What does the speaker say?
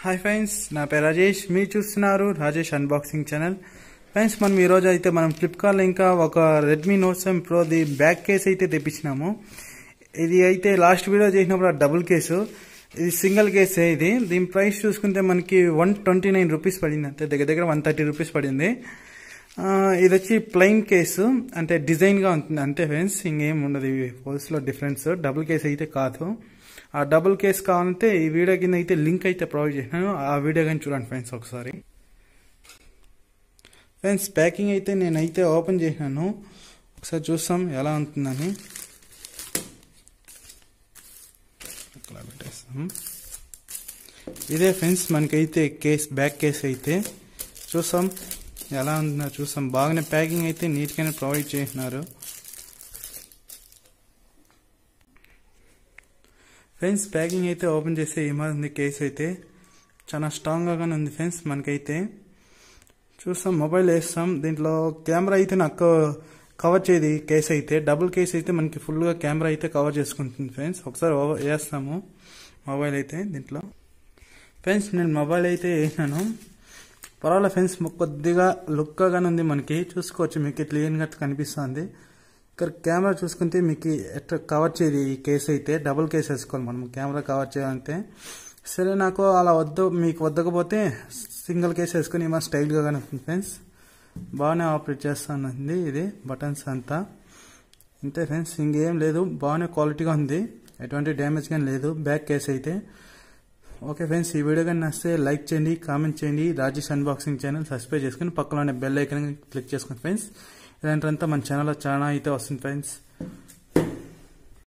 hi friends నా పేరు రాజేష్ మీరు చూస్తున్నారు రాజేష్ అన్బాక్సింగ్ ఛానల్ ఫ్రెండ్స్ మనం ఈరోజు అయితే మనం ఫ్లిప్కార్ట్లో ఇంకా ఒక రెడ్మీ నోట్ సెవెన్ ప్రోది బ్యాక్ కేస్ అయితే తెప్పించినాము ఇది అయితే లాస్ట్ వీడియో చేసినప్పుడు ఆ డబుల్ కేసు ఇది సింగిల్ కేసే ఇది దీని ప్రైస్ చూసుకుంటే మనకి వన్ ట్వంటీ నైన్ రూపీస్ పడింది అంతే దగ్గర దగ్గర వన్ థర్టీ రూపీస్ పడింది ఆ, ఇది వచ్చి ప్లెయిన్ కేసు అంటే డిజైన్గా ఉంటుంది అంతే ఫ్రెండ్స్ ఇంకేం ఉండదు ఇవి హోల్స్లో డిఫరెన్స్ డబుల్ కేస్ అయితే కాదు ఆ డబుల్ కేస్ కావాలంటే ఈ వీడియో కింద అయితే లింక్ అయితే ప్రొవైడ్ చేసినాను ఆ వీడియో కానీ చూడండి ఫ్రెండ్స్ ఒకసారి ఫ్రెండ్స్ ప్యాకింగ్ అయితే నేనైతే ఓపెన్ చేసినాను ఒకసారి చూస్తాం ఎలా ఉంటుందని ఇక్కడ పెట్టేస్తాం ఇదే ఫ్రెండ్స్ మనకైతే కేస్ బ్యాక్ కేస్ అయితే చూస్తాం ఎలా ఉంటుందో చూస్తాం బాగానే ప్యాకింగ్ అయితే నీట్గానే ప్రొవైడ్ చేసినారు ఫ్రెండ్స్ ప్యాకింగ్ అయితే ఓపెన్ చేస్తే ఏమాది కేస్ అయితే చాలా స్ట్రాంగ్గానే ఉంది ఫ్రెండ్స్ మనకైతే చూస్తాం మొబైల్ వేస్తాం దీంట్లో కెమెరా అయితే నాకు కవర్ చేయదు ఈ కేస్ అయితే డబుల్ కేస్ అయితే మనకి ఫుల్గా కెమెరా అయితే కవర్ చేసుకుంటుంది ఫ్రెండ్స్ ఒకసారి ఓ- వేస్తాము మొబైల్ అయితే దీంట్లో ఫ్రెండ్స్ నేను మొబైల్ అయితే వేసినాను పర్వాలేదు ఫ్రెండ్స్ కొద్దిగా లుక్గానే ఉంది మనకి చూసుకోవచ్చు మీకు క్లీన్గా కనిపిస్తుంది ఇక్కడ కెమెరా చూసుకుంటే మీకు ఎట్లా కవర్ చేయదు ఈ కేసు అయితే డబుల్ కేస్ వేసుకోవాలి మనం కెమెరా కవర్ చేయాలంటే సరే నాకు అలా వద్దు మీకు వద్దకపోతే సింగిల్ కేస్ వేసుకుని ఏమో స్టైల్గా కానీ ఉంటుంది ఫ్రెండ్స్ బాగానే ఆపరేట్ చేస్తానండి ఇది బటన్స్ అంతా అంతే ఫ్రెండ్స్ ఇంకేం లేదు బాగానే క్వాలిటీగా ఉంది ఎటువంటి డ్యామేజ్ కానీ లేదు బ్యాక్ కేస్ అయితే ఓకే ఫ్రెండ్స్ ఈ వీడియో కానీ నచ్చితే లైక్ చేయండి కామెంట్ చేయండి రాజేష్ అన్బాక్సింగ్ ఛానల్ సబ్స్క్రైబ్ చేసుకుని పక్కలోనే బెల్ ఐకన్ క్లిక్ చేసుకోండి ఫ్రెండ్స్ ఇలాంటిదంతా మన ఛానల్లో చాలా అయితే వస్తుంది ఫ్రెండ్స్